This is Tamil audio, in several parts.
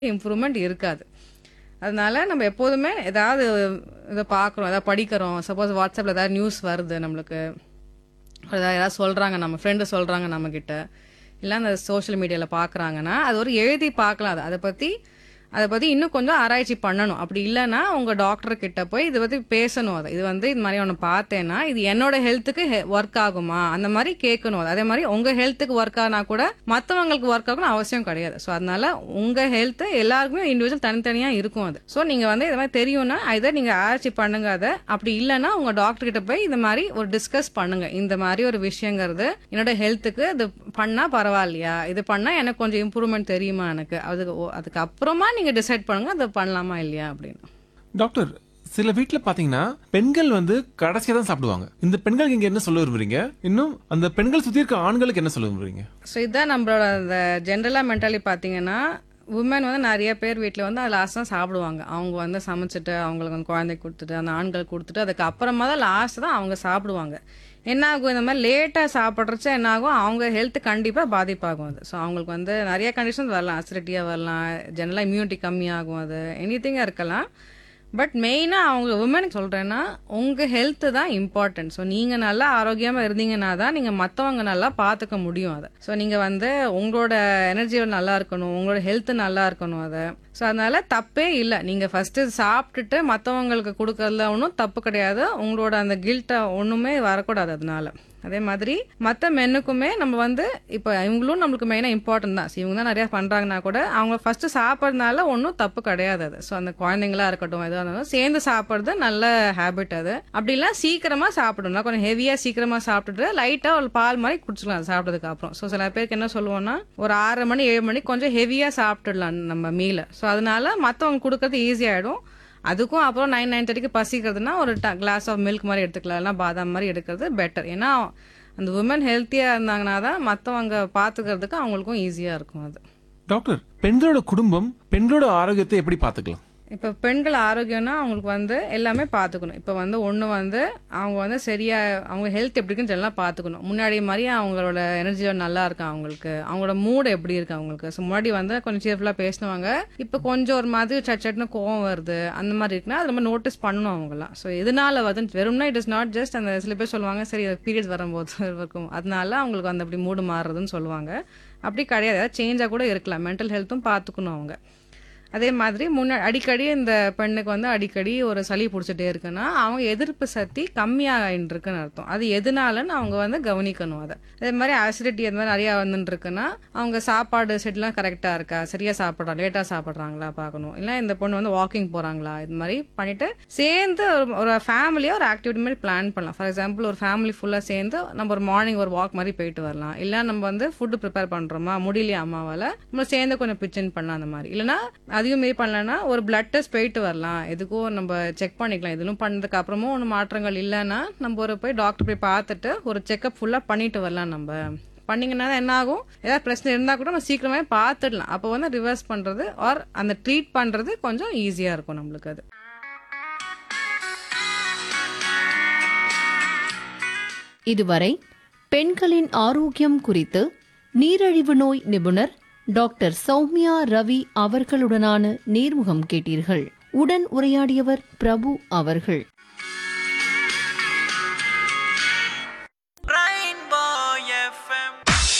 இம்ப்ரூவ்மெண்ட் இருக்காது அதனால நம்ம எப்போதுமே ஏதாவது இதை பார்க்குறோம் ஏதாவது படிக்கிறோம் சப்போஸ் வாட்ஸ்அப்பில் ஏதாவது நியூஸ் வருது நம்மளுக்கு ஏதாவது யாராவது சொல்கிறாங்க நம்ம ஃப்ரெண்டு சொல்கிறாங்க நம்மக்கிட்ட இல்லை அந்த சோஷியல் மீடியாவில் பார்க்குறாங்கன்னா அது ஒரு எழுதி பார்க்கலாம் அது அதை பற்றி அதை பற்றி இன்னும் கொஞ்சம் ஆராய்ச்சி பண்ணணும் அப்படி இல்லைன்னா உங்கள் டாக்டர் கிட்ட போய் இதை பற்றி பேசணும் அதை இது வந்து இது மாதிரி ஒன்று பார்த்தேன்னா இது என்னோட ஹெல்த்துக்கு ஒர்க் ஆகுமா அந்த மாதிரி கேட்கணும் அது அதே மாதிரி உங்கள் ஹெல்த்துக்கு ஒர்க் ஆனா கூட மற்றவங்களுக்கு ஒர்க் ஆகணும் அவசியம் கிடையாது ஸோ அதனால உங்கள் ஹெல்த்து எல்லாருக்குமே இண்டிவிஜுவல் தனித்தனியாக இருக்கும் அது ஸோ நீங்கள் வந்து இது மாதிரி தெரியும்னா இதை நீங்கள் ஆராய்ச்சி பண்ணுங்க அதை அப்படி இல்லைன்னா உங்கள் டாக்டர் கிட்ட போய் இந்த மாதிரி ஒரு டிஸ்கஸ் பண்ணுங்க இந்த மாதிரி ஒரு விஷயங்கிறது என்னோட ஹெல்த்துக்கு இது பண்ணால் பரவாயில்லையா இது பண்ணால் எனக்கு கொஞ்சம் இம்ப்ரூவ்மெண்ட் தெரியுமா எனக்கு அதுக்கு ஓ- அதுக்கு அப்புறமா நீங்கள் டிசைட் பண்ணுங்க அதை பண்ணலாமா இல்லையா அப்படின்னு டாக்டர் சில வீட்ல பாத்தீங்கன்னா பெண்கள் வந்து கடைசியா தான் சாப்பிடுவாங்க இந்த பெண்களுக்கு இங்க என்ன சொல்ல விரும்புறீங்க இன்னும் அந்த பெண்கள் சுத்தி இருக்க ஆண்களுக்கு என்ன சொல்ல விரும்புறீங்க ஸோ இதுதான் நம்மளோட அந்த ஜென்ரலாக மென்டாலி பார்த்தீங்கன்னா உமன் வந்து நிறைய பேர் வீட்டில் வந்து அது லாஸ்ட் தான் சாப்பிடுவாங்க அவங்க வந்து சமைச்சிட்டு அவங்களுக்கு வந்து குழந்தைக்கு கொடுத்துட்டு அந்த ஆண்கள் கொடுத்துட்டு அதுக்கு அப்புறமா தான் லாஸ்ட் தான் அவங்க சாப்பிடுவாங்க என்ன ஆகும் இந்த மாதிரி லேட்டாக சாப்பிட்றச்ச என்ன ஆகும் அவங்க ஹெல்த் கண்டிப்பாக பாதிப்பாகும் அது ஸோ அவங்களுக்கு வந்து நிறைய கண்டிஷன்ஸ் வரலாம் அசிடிட்டியாக வரலாம் ஜென்ரலாக இம்யூனிட்டி கம்மியாகும் அது எனிதிங்காக இருக்கலாம் பட் மெயினாக அவங்க உமனுக்கு சொல்கிறேன்னா உங்கள் ஹெல்த்து தான் இம்பார்ட்டன்ட் ஸோ நீங்கள் நல்லா ஆரோக்கியமாக இருந்தீங்கன்னா தான் நீங்கள் மற்றவங்க நல்லா பார்த்துக்க முடியும் அதை ஸோ நீங்கள் வந்து உங்களோட எனர்ஜி நல்லா இருக்கணும் உங்களோட ஹெல்த் நல்லா இருக்கணும் அதை ஸோ அதனால தப்பே இல்லை நீங்கள் ஃபஸ்ட்டு சாப்பிட்டுட்டு மற்றவங்களுக்கு கொடுக்கறதுல ஒன்றும் தப்பு கிடையாது உங்களோட அந்த கில்ட்டை ஒன்றுமே வரக்கூடாது அதனால அதே மாதிரி மற்ற மென்னுக்குமே நம்ம வந்து இப்போ இவங்களும் நம்மளுக்கு மெயினாக இம்பார்ட்டன்ட் தான் So, இவங்க தான் நிறையா பண்ணுறாங்கன்னா கூட அவங்க ஃபர்ஸ்ட் சாப்பிட்றதுனால ஒன்றும் தப்பு கிடையாது அது ஸோ அந்த குழந்தைங்களா இருக்கட்டும் எதுவாக இருந்தாலும் சேர்ந்து சாப்பிட்றது நல்ல ஹேபிட் அது அப்படிலாம் சீக்கிரமாக சாப்பிடணும் கொஞ்சம் ஹெவியாக சீக்கிரமாக சாப்பிட்டுட்டு லைட்டாக ஒரு பால் மாதிரி குடிச்சிக்கலாம் அது சாப்பிட்டதுக்கு அப்புறம் ஸோ சில பேருக்கு என்ன சொல்லுவோம்னா ஒரு ஆறு மணி ஏழு மணி கொஞ்சம் ஹெவியாக சாப்பிட்டுடலாம் நம்ம மீலை ஸோ அதனால மற்றவங்க கொடுக்கறது ஈஸியாகிடும் அதுக்கும் அப்புறம் நைன் நைன் தேர்ட்டிக்கு பசிக்கிறதுனா ஒரு கிளாஸ் ஆஃப் மில்க் மாதிரி எடுத்துக்கலாம் இல்லைனா பாதாம் மாதிரி எடுக்கிறது பெட்டர் ஏன்னா அந்த உமன் ஹெல்த்தியாக இருந்தாங்கன்னா தான் மற்றவங்க பார்த்துக்கிறதுக்கு அவங்களுக்கும் ஈஸியாக இருக்கும் அது டாக்டர் பெண்களோட குடும்பம் பெண்களோட ஆரோக்கியத்தை எப்படி பாத்துக்கலாம் இப்போ பெண்கள் ஆரோக்கியம்னா அவங்களுக்கு வந்து எல்லாமே பார்த்துக்கணும் இப்போ வந்து ஒன்று வந்து அவங்க வந்து சரியா அவங்க ஹெல்த் எப்படி இருக்குன்னு எல்லாம் பார்த்துக்கணும் முன்னாடி மாதிரி அவங்களோட எனர்ஜி நல்லா இருக்கா அவங்களுக்கு அவங்களோட மூடு எப்படி இருக்கு அவங்களுக்கு ஸோ முன்னாடி வந்து கொஞ்சம் சேர்ஃபுல்லாக பேசினவங்க இப்போ கொஞ்சம் ஒரு மாதிரி சட் சட்னு கோவம் வருது அந்த மாதிரி இருக்குன்னா அது நம்ம நோட்டீஸ் பண்ணணும் அவங்கலாம் ஸோ இதனால வந்து வெறும்னா இட் இஸ் நாட் ஜஸ்ட் அந்த சில பேர் சொல்லுவாங்க சரி பீரியட்ஸ் வரும்போது இருக்கும் அதனால அவங்களுக்கு அந்த அப்படி மூடு மாறுறதுன்னு சொல்லுவாங்க அப்படி கிடையாது ஏதாவது சேஞ்சாக கூட இருக்கலாம் மென்டல் ஹெல்த்தும் பார்த்துக்கணும் அவங்க அதே மாதிரி முன்ன அடிக்கடி இந்த பெண்ணுக்கு வந்து அடிக்கடி ஒரு சளி பிடிச்சிட்டே இருக்குன்னா அவங்க எதிர்ப்பு சக்தி கம்மியாகிட்டு இருக்குன்னு அர்த்தம் அது எதனாலன்னு அவங்க வந்து கவனிக்கணும் அதை அதே மாதிரி அசிடிட்டி அந்த மாதிரி நிறையா வந்துட்டு இருக்குன்னா அவங்க சாப்பாடு செட்லாம் கரெக்டாக இருக்கா சரியாக சாப்பிட்றா லேட்டாக சாப்பிட்றாங்களா பார்க்கணும் இல்லை இந்த பொண்ணு வந்து வாக்கிங் போகிறாங்களா இது மாதிரி பண்ணிட்டு சேர்ந்து ஒரு- ஒரு ஃபேமிலியாக ஒரு ஆக்டிவிட்டி மாதிரி பிளான் பண்ணலாம் ஃபார் எக்ஸாம்பிள் ஒரு ஃபேமிலி ஃபுல்லாக சேர்ந்து நம்ம ஒரு மார்னிங் ஒரு வாக் மாதிரி போயிட்டு வரலாம் இல்லை நம்ம வந்து ஃபுட்டு ப்ரிப்பேர் பண்ணுறோமா முடியலையா அம்மாவால் நம்ம சேர்ந்து கொஞ்சம் பிச்சின் பண்ணலாம் அந்த மாதிரி இல்லைன்னா அதையும் மீறி பண்ணலன்னா ஒரு பிளட் டெஸ்ட் போயிட்டு வரலாம் எதுக்கும் நம்ம செக் பண்ணிக்கலாம் இதெல்லாம் பண்ணதுக்கு அப்புறமும் ஒன்றும் மாற்றங்கள் இல்லைன்னா நம்ம ஒரு போய் டாக்டர் போய் பார்த்துட்டு ஒரு செக்அப் ஃபுல்லாக பண்ணிட்டு வரலாம் நம்ம பண்ணீங்கன்னா தான் என்ன ஆகும் ஏதாவது பிரச்சனை இருந்தால் கூட நம்ம சீக்கிரமே பார்த்துடலாம் அப்போ வந்து ரிவர்ஸ் பண்ணுறது ஆர் அந்த ட்ரீட் பண்ணுறது கொஞ்சம் ஈஸியாக இருக்கும் நம்மளுக்கு அது இதுவரை பெண்களின் ஆரோக்கியம் குறித்து நீரிழிவு நோய் நிபுணர் டாக்டர் சௌமியா ரவி அவர்களுடனான நேர்முகம் கேட்டீர்கள் உடன் உரையாடியவர் பிரபு அவர்கள் Rainbow FM.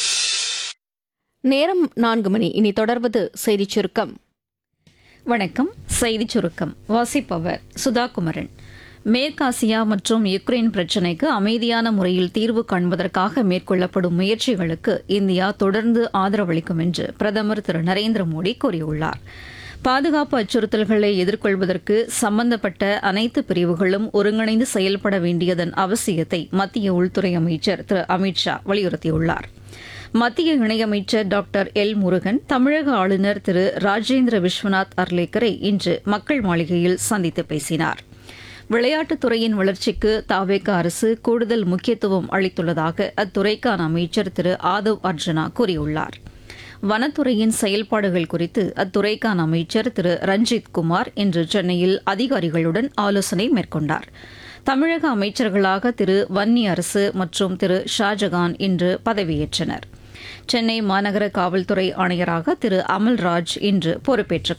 நேரம் நான்கு மணி இனி தொடர்வது செய்திச் சுருக்கம் வணக்கம் செய்திச் சுருக்கம் வாசிப்பவர் சுதா குமரன் மேற்காசியா மற்றும் யுக்ரைன் பிரச்சினைக்கு அமைதியான முறையில் தீர்வு காண்பதற்காக மேற்கொள்ளப்படும் முயற்சிகளுக்கு இந்தியா தொடர்ந்து ஆதரவளிக்கும் என்று பிரதமர் திரு நரேந்திர மோடி கூறியுள்ளார் பாதுகாப்பு அச்சுறுத்தல்களை எதிர்கொள்வதற்கு சம்பந்தப்பட்ட அனைத்து பிரிவுகளும் ஒருங்கிணைந்து செயல்பட வேண்டியதன் அவசியத்தை மத்திய உள்துறை அமைச்சர் திரு அமித்ஷா வலியுறுத்தியுள்ளார் மத்திய இணையமைச்சர் டாக்டர் எல் முருகன் தமிழக ஆளுநர் திரு ராஜேந்திர விஸ்வநாத் அர்லேக்கரை இன்று மக்கள் மாளிகையில் சந்தித்து பேசினார் விளையாட்டுத் துறையின் வளர்ச்சிக்கு தாவேக அரசு கூடுதல் முக்கியத்துவம் அளித்துள்ளதாக அத்துறைக்கான அமைச்சர் திரு ஆதவ் அர்ஜுனா கூறியுள்ளார் வனத்துறையின் செயல்பாடுகள் குறித்து அத்துறைக்கான அமைச்சர் திரு ரஞ்சித் குமார் இன்று சென்னையில் அதிகாரிகளுடன் ஆலோசனை மேற்கொண்டார் தமிழக அமைச்சர்களாக திரு வன்னி அரசு மற்றும் திரு ஷாஜகான் இன்று பதவியேற்றனர் சென்னை மாநகர காவல்துறை ஆணையராக திரு அமல்ராஜ் இன்று பொறுப்பேற்றுக்